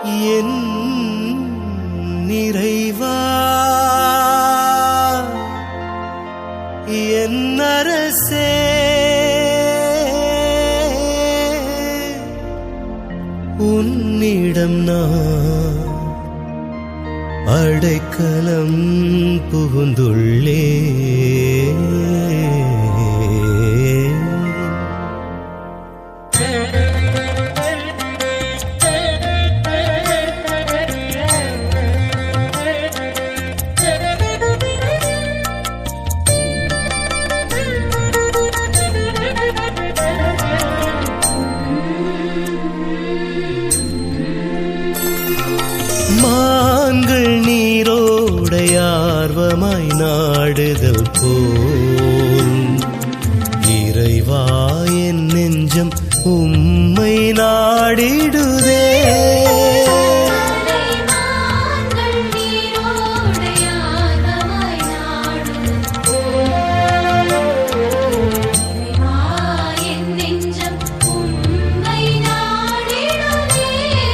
என் நிறைவா என் அரசே உன்னிடம் நான் அடைக்கலம் புகுந்துள்ளே மான்கள் நீரோடையார்வமாய் நாடுதல் போல் இறைவா என் நெஞ்சம் உம்மை நாடிடுதே மான்கள் நீரோடையாகமாய் நாடும் இறைவா என் நெஞ்சம் உம்மை நாடிடுதே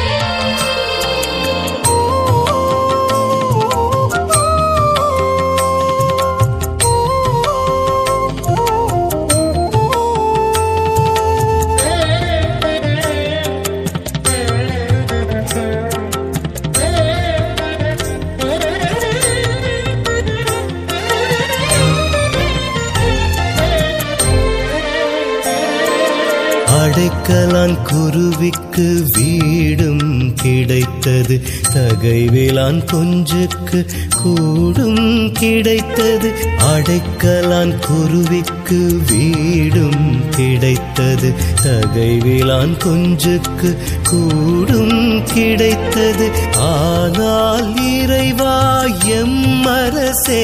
அடைக்கலான் குருவிக்கு வீடும் கிடைத்தது தகைவேலான் கொஞ்சுக்கு கூடும் கிடைத்தது அடைக்கலான் குருவிக்கு வீடும் கிடைத்தது தகைவேலான் கொஞ்சுக்கு கூடும் கிடைத்தது ஆனால் இறைவா எம் அரசே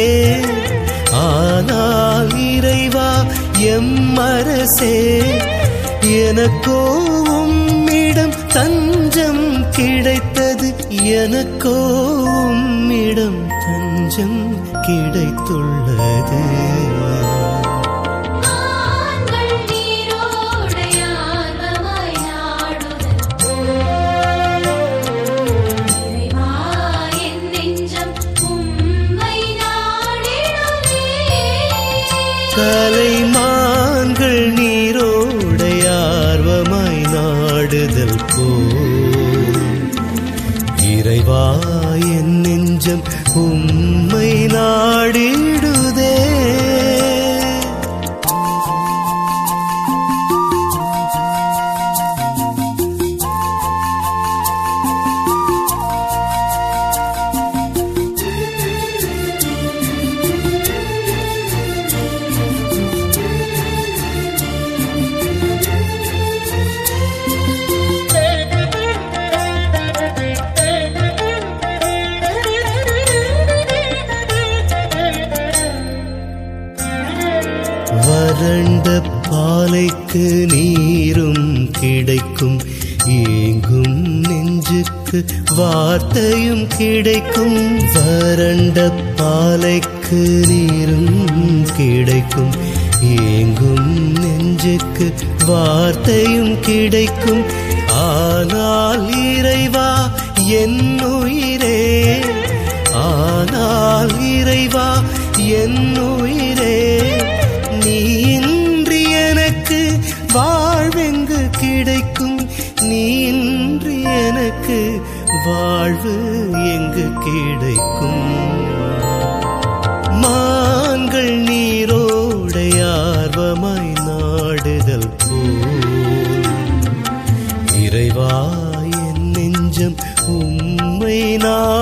ஆனால் இறைவா எம் அரசே எனக்கோ உம்மிடம் தஞ்சம் கிடைத்தது எனக்கோ உம்மிடம் தஞ்சம் கிடைத்துள்ளது மான்கள் நீரோடையாகமாய் நாடுதல் இறைவா என் நெஞ்சம் உம்மை நாடிடுதே கலைமான்கள் நீரோடையார்வமாய் நாடுதல் போ இறைவா என் நெஞ்சம் உம்மை நாடிடுதே வறண்ட பாலைக்கு நீரும் கிடைக்கும் ஏங்கும் நெஞ்சுக்கு வார்த்தையும் கிடைக்கும் வறண்ட பாலைக்கு நீரும் கிடைக்கும் ஏங்கும் நெஞ்சுக்கு வார்த்தையும் கிடைக்கும் ஆனால் இறைவா என் உயிரே ஆனால் இறைவா என் உயிரே நீ இன்றி எனக்கு வாழ்வெங்கு கிடைக்கும் நீ இன்றி எனக்கு வாழ்வு எங்கு கிடைக்கும் மான்கள் நீரோடையார்வமாய் நாடுதல் போல் இறைவா என் நெஞ்சம் உம்மை நான்